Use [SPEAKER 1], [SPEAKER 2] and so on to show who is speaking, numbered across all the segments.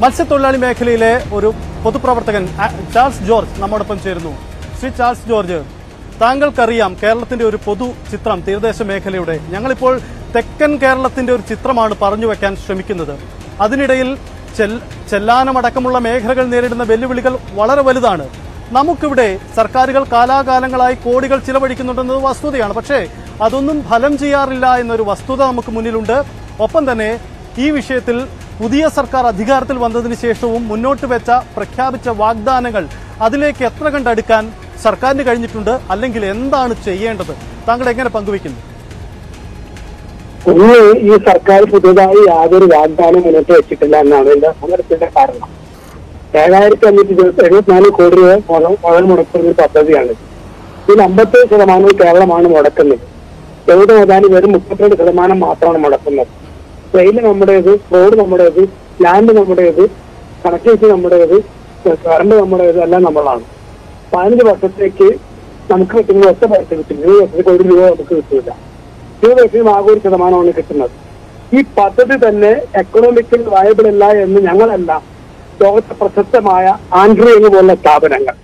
[SPEAKER 1] മത്സ്യത്തൊഴിലാളി മേഖലയിലെ ഒരു പൊതുപ്രവർത്തകൻ ആ, ചാൾസ് ജോർജ് നമ്മോടൊപ്പം ചേരുന്നു ശ്രീ ചാൾസ് ജോർജ് താങ്കൾക്കറിയാം കേരളത്തിന്റെ ഒരു പൊതു ചിത്രം തീരദേശ മേഖലയുടെ ഞങ്ങളിപ്പോൾ തെക്കൻ കേരളത്തിന്റെ ഒരു ചിത്രമാണ് പറഞ്ഞു വെക്കാൻ ശ്രമിക്കുന്നത് അതിനിടയിൽ ചെൽ ചെല്ലാനമടക്കമുള്ള മേഖലകൾ നേരിടുന്ന വെല്ലുവിളികൾ വളരെ വലുതാണ് നമുക്കിവിടെ സർക്കാരുകൾ കാലാകാലങ്ങളായി കോടികൾ ചിലവഴിക്കുന്നുണ്ടെന്നത് വസ്തുതയാണ് പക്ഷേ അതൊന്നും ഫലം ചെയ്യാറില്ല എന്നൊരു വസ്തുത നമുക്ക് മുന്നിലുണ്ട് ഒപ്പം തന്നെ ഈ വിഷയത്തിൽ പുതിയ സർക്കാർ അധികാരത്തിൽ വന്നതിന് ശേഷവും മുന്നോട്ട് വെച്ച പ്രഖ്യാപിച്ച വാഗ്ദാനങ്ങൾ അതിലേക്ക് എത്ര കണ്ടടുക്കാൻ സർക്കാരിന് കഴിഞ്ഞിട്ടുണ്ട് അല്ലെങ്കിൽ എന്താണ് ചെയ്യേണ്ടത് താങ്കൾ എങ്ങനെ പങ്കുവയ്ക്കുന്നു
[SPEAKER 2] ഒന്ന് ഈ സർക്കാർ പുതുതായി യാതൊരു വാഗ്ദാനം മുന്നോട്ട് വെച്ചിട്ടില്ല എന്നാണ് എന്റെ സമരത്തിന്റെ കാരണം ഏഴായിരത്തി അഞ്ഞൂറ്റി ഇരുപത്തി എഴുപത്തിനാല് കോടി രൂപ മുതൽ മുതൽ മുടക്കുന്ന ഒരു പദ്ധതിയാണ് ഇതിൽ അമ്പത്തേഴ് ശതമാനവും കേരളമാണ് മുടക്കുന്നത് എവിടെ മുതൽ വെറും മുപ്പത്തിരണ്ട് ശതമാനം മാത്രമാണ് മുടക്കുന്നത് റെയിൽ നമ്മുടേത് റോഡ് നമ്മുടേത് ലാൻഡ് നമ്മുടേത് കണക്ടിവിറ്റി നമ്മുടേത് കറണ്ട് നമ്മുടേത് എല്ലാം നമ്മളാണ് പതിനഞ്ച് വർഷത്തേക്ക് നമുക്ക് കിട്ടുന്ന ഒറ്റ പൈസ കിട്ടില്ല ഇരുപത് വർഷത്തേക്ക് ഒരു രൂപ നമുക്ക് കിട്ടില്ല ഇരുപത് ലക്ഷം ആകെ ഒരു ശതമാനമാണ് കിട്ടുന്നത് ഈ പദ്ധതി തന്നെ എക്കണോമിക്കൽ വയബിൾ അല്ല എന്ന് ഞങ്ങളല്ല ലോകത്തെ പ്രശസ്തമായ ആൻഡ്രിയങ് പോലുള്ള സ്ഥാപനങ്ങൾ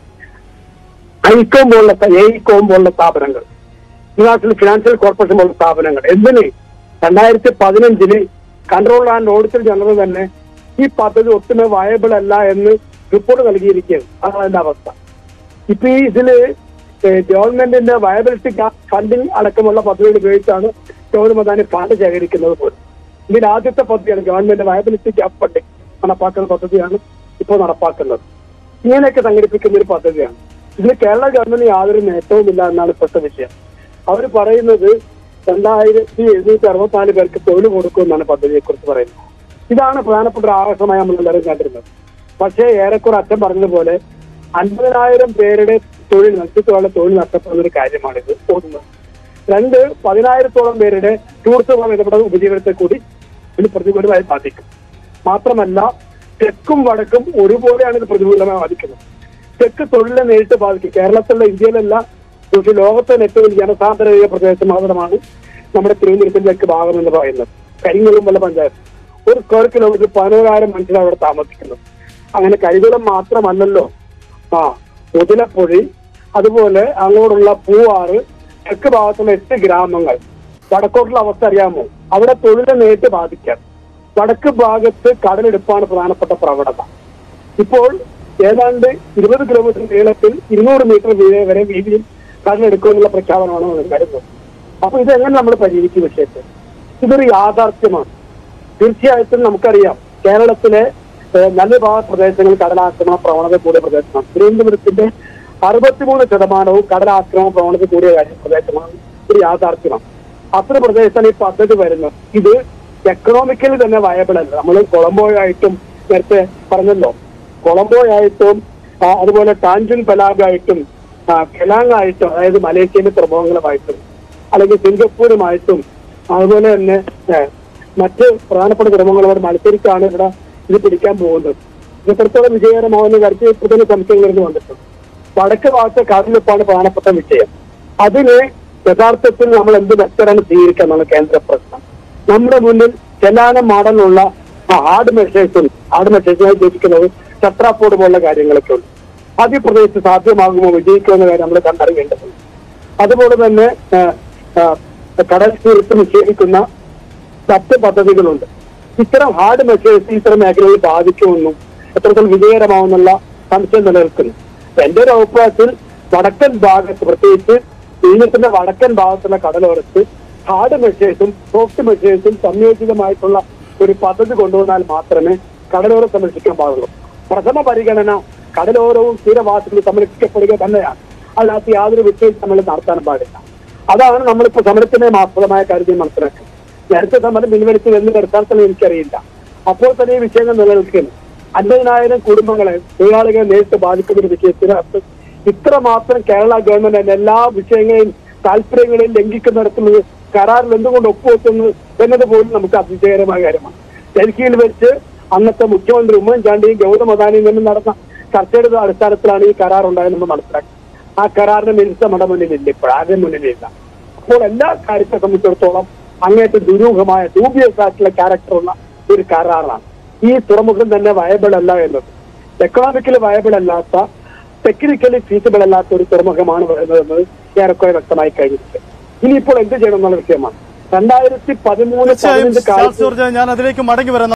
[SPEAKER 2] ഐകോം പോലുള്ള എയ്കോം പോലുള്ള സ്ഥാപനങ്ങൾ ഇന്റർനാഷണൽ ഫിനാൻഷ്യൽ കോർപ്പറേഷൻ പോലുള്ള സ്ഥാപനങ്ങൾ എന്തിന് രണ്ടായിരത്തി പതിനഞ്ചിന് കൺട്രോൾ ആൻഡ് ഓഡിറ്റർ ജനറൽ തന്നെ ഈ പദ്ധതി ഒട്ടുമേ വയബിൾ അല്ല എന്ന് റിപ്പോർട്ട് നൽകിയിരിക്കുകയാണ് അതാണ് അതിന്റെ അവസ്ഥ ഇപ്പൊ ഈ ഇതില് ഏഹ് ഗവൺമെന്റിന്റെ വയബിലിറ്റി ഫണ്ടിങ് അടക്കമുള്ള പദ്ധതികൾ ഉപയോഗിച്ചാണ് ഗൗരവധാനി ഫണ്ട് ശേഖരിക്കുന്നത് പോലും ഇതിൽ ആദ്യത്തെ പദ്ധതിയാണ് ഗവൺമെന്റ് വയബിലിറ്റി ഗ്യാപ് ഫണ്ടിങ് നടപ്പാക്കുന്ന പദ്ധതിയാണ് ഇപ്പോൾ നടപ്പാക്കുന്നത് ഇങ്ങനെയൊക്കെ സംഘടിപ്പിക്കുന്ന ഒരു പദ്ധതിയാണ് ഇതിൽ കേരള ഗവൺമെന്റ് യാതൊരു നേട്ടവുമില്ല എന്നാണ് ഇപ്പോഴത്തെ വിഷയം അവർ പറയുന്നത് രണ്ടായിരത്തി എഴുന്നൂറ്റി അറുപത്തിനാല് പേർക്ക് തൊഴിൽ കൊടുക്കുമെന്നാണ് പദ്ധതിയെ കുറിച്ച് പറയുന്നത് ഇതാണ് പ്രധാനപ്പെട്ട ഒരു ആകർഷമായി നമ്മൾ എല്ലാവരും കണ്ടിരുന്നത് പക്ഷേ ഏറെക്കുറെ അച്ഛൻ പറഞ്ഞതുപോലെ അൻപതിനായിരം പേരുടെ തൊഴിൽ മത്സ്യത്തൊഴിലാളി തൊഴിൽ നഷ്ടപ്പെടുന്ന ഒരു കാര്യമാണിത് ഒന്ന് രണ്ട് പതിനായിരത്തോളം പേരുടെ ടൂറിസവുമായി ബന്ധപ്പെട്ട ഉപജീവനത്തെ കൂടി ഇത് പ്രതികൂലമായി ബാധിക്കും മാത്രമല്ല തെക്കും വടക്കും ഒരുപോലെയാണ് ഇത് പ്രതികൂലമായി ബാധിക്കുന്നത് തെക്ക് തൊഴിലിനെ നേരിട്ട് ബാധിക്കും കേരളത്തിലുള്ള ഇന്ത്യയിലല്ല പക്ഷേ ലോകത്തിലെ ഏറ്റവും ജനസാന്ദ്രതയ പ്രദേശം മാത്രമാണ് നമ്മുടെ തിരുവനന്തപുരത്തിന്റെ തെക്ക് ഭാഗം എന്ന് പറയുന്നത് കരിങ്കുളമ്പല പഞ്ചായത്ത് ഒരു സ്ക്വയർ കിലോമീറ്റർ പതിനോരായിരം മനുഷ്യർ അവിടെ താമസിക്കുന്നത് അങ്ങനെ കരികുളം മാത്രമല്ലല്ലോ ആ മുതലപ്പൊഴി അതുപോലെ അങ്ങോട്ടുള്ള പൂവാറ് തെക്ക് ഭാഗത്തുള്ള എട്ട് ഗ്രാമങ്ങൾ വടക്കോട്ടുള്ള അവസ്ഥ അറിയാമോ അവിടെ തൊഴിലെ നേരിട്ട് ബാധിക്കാം വടക്ക് ഭാഗത്ത് കടലെടുപ്പാണ് പ്രധാനപ്പെട്ട പ്രവണത ഇപ്പോൾ ഏതാണ്ട് ഇരുപത് കിലോമീറ്റർ നീളത്തിൽ ഇരുന്നൂറ് മീറ്റർ വീതി വരെ വീതിയിൽ കടലെടുക്കുമെന്നുള്ള പ്രഖ്യാപനമാണ് നമ്മൾ വരുന്നത് അപ്പൊ ഇതെങ്ങനെ നമ്മൾ പരിഹരിക്കും വിഷയത്തെ ഇതൊരു യാഥാർത്ഥ്യമാണ് തീർച്ചയായിട്ടും നമുക്കറിയാം കേരളത്തിലെ ഏഹ്, നല്ല ഭാഗ പ്രദേശങ്ങൾ കടലാക്രമണ പ്രവണത കൂടിയ പ്രദേശമാണ് തിരുവനന്തപുരത്തിന്റെ അറുപത്തിമൂന്ന് ശതമാനവും കടലാക്രമണ പ്രവണത കൂടിയ കാര്യം പ്രദേശമാണ് ഒരു യാഥാർത്ഥ്യമാണ് അത്ര പ്രദേശത്താണ് ഈ പദ്ധതി വരുന്നത് ഇത് എക്കണോമിക്കലി തന്നെ വയബിൾ അല്ല നമ്മൾ കൊളംബോയായിട്ടും നേരത്തെ പറഞ്ഞല്ലോ കൊളംബോയായിട്ടും ആ, അതുപോലെ ടാൻജുൻ പലാഗായിട്ടും കെലാങ് ആയിട്ടും അതായത് മലേഷ്യയിലെ തുറമുഖങ്ങളുമായിട്ടും അല്ലെങ്കിൽ സിംഗപ്പൂരുമായിട്ടും അതുപോലെ തന്നെ ഏ, മറ്റ് പ്രധാനപ്പെട്ട തുറമുഖങ്ങളോട് മത്സരിച്ചാണ് ഇവിടെ ഇത് പിടിക്കാൻ പോകുന്നത് ഇത് എത്രത്തോളം വിജയകരമാവുന്ന കാര്യത്തിൽ ഇപ്പോൾ തന്നെ സംശയങ്ങൾ വന്നിട്ടുണ്ട് വടക്ക് ഭാഗത്തെ കടലിപ്പാണ് പ്രധാനപ്പെട്ട വിഷയം അതിന് യഥാർത്ഥത്തിൽ നമ്മൾ എന്ത് മെത്തഡാണ് സ്വീകരിക്കുക എന്നുള്ള കേന്ദ്ര പ്രശ്നം നമ്മുടെ മുന്നിൽ ചെല്ലാനം മോഡലുള്ള ഹാർഡ് മെഷേഴ്സും ഹാർഡ് മെഷേഴ്സിനായി ഉദ്ദേശിക്കുന്നത് ചത്രാപ്പോട് പോലുള്ള കാര്യങ്ങളൊക്കെ ഉണ്ട് അത് ഈ പ്രദേശത്ത് സാധ്യമാകുമോ വിജയിക്കുമോ എന്ന കാര്യം നമ്മൾ കണ്ടറിയേണ്ടതുണ്ട് അതുപോലെ തന്നെ ആ, ആ, കടൽ തീരത്ത് നിക്ഷേപിക്കുന്ന മറ്റ് പദ്ധതികളുണ്ട് ഇത്തരം ഹാർഡ് മെഷേഴ്സ് ഇത്തരം മേഖലകളിൽ ബാധിക്കുമെന്നും എത്രത്തോളം വിജയകരമാവുന്നുള്ള സംശയം നിലനിൽക്കുന്നു എന്റെ ഒരു അഭിപ്രായത്തിൽ വടക്കൻ ഭാഗത്ത് പ്രത്യേകിച്ച് വിഴിഞ്ഞത്തിന്റെ വടക്കൻ ഭാഗത്തുള്ള കടലോരത്ത് ഹാർഡ് മെഷേഴ്സും സോഫ്റ്റ് മെഷേഴ്സും സംയോജിതമായിട്ടുള്ള ഒരു പദ്ധതി കൊണ്ടുവന്നാൽ മാത്രമേ കടലോരം സംരക്ഷിക്കാൻ പാടുള്ളൂ പ്രഥമ പരിഗണന കടലോരവും തീരവാസികളും സംരക്ഷിക്കപ്പെടുക തന്നെയാണ് അതിനകത്ത് യാതൊരു വിട്ടുവീഴ്ച നമ്മൾ നടത്താൻ പാടില്ല അതാണ് നമ്മളിപ്പോ സമരത്തിന്റെ ആസ്പദമായ കാര്യത്തിൽ മനസ്സിലാക്കുന്നത് നേരത്തെ സമരം പിൻവലിച്ചത് എന്ന് അടിസ്ഥാനത്തിൽ എനിക്കറിയില്ല അപ്പോൾ തന്നെ ഈ വിഷയങ്ങൾ നിലനിൽക്കുന്നു അൻപതിനായിരം കുടുംബങ്ങളെ തൊഴിലാളികളെ നേരിട്ട് ബാധിക്കുന്ന ഒരു വിഷയത്തിനകത്ത് ഇത്രമാത്രം കേരള ഗവൺമെന്റ് അതിന്റെ എല്ലാ വിഷയങ്ങളെയും താല്പര്യങ്ങളെയും ലംഘിക്കുന്നിടത്തുള്ളത് കരാറിൽ എന്തുകൊണ്ട് ഒപ്പുവെക്കുന്നത് എന്നത് പോലും നമുക്ക് അതിശയകരമായ കാര്യമാണ് ഡൽഹിയിൽ വെച്ച് അന്നത്തെ മുഖ്യമന്ത്രി ഉമ്മൻചാണ്ടിയും ഗൗതം അദാനിയും തമ്മിൽ നടന്ന ചർച്ചയുടെ അടിസ്ഥാനത്തിലാണ് ഈ കരാർ ഉണ്ടായത് നമ്മൾ മനസ്സിലാക്കി ആ കരാറിന് മിനിസ്റ്റർ നമ്മുടെ മുന്നിലില്ല ഇപ്പോൾ ആരുടെ മുന്നിലില്ല അപ്പോൾ എല്ലാ കാര്യത്തെ സംബന്ധിച്ചിടത്തോളം അങ്ങേറ്റം ദുരൂഹമായ ഡൂബിയസ് ആയിട്ടുള്ള ക്യാരക്ടറുള്ള ഒരു കരാറാണ് ഈ തുറമുഖം തന്നെ വയബിൾ അല്ല എന്നത് എക്കണോമിക്കലി വയബിൾ അല്ലാത്ത ടെക്നിക്കലി ഫീസിബിൾ അല്ലാത്ത ഒരു തുറമുഖമാണ് വരുന്നതെന്ന് ഏറെക്കുറെ വ്യക്തമായി കഴിഞ്ഞിട്ടുണ്ട് ഇനിയിപ്പോൾ എന്ത് ചെയ്യണം എന്നുള്ള വിഷയമാണ് രണ്ടായിരത്തി പതിമൂന്ന്
[SPEAKER 1] തീർച്ചയായും
[SPEAKER 2] പതിനഞ്ച്
[SPEAKER 1] ചാൾസ്
[SPEAKER 2] കാലത്ത്
[SPEAKER 1] ജോർജ് ഞാൻ അതിലേക്ക് മടങ്ങി വരാം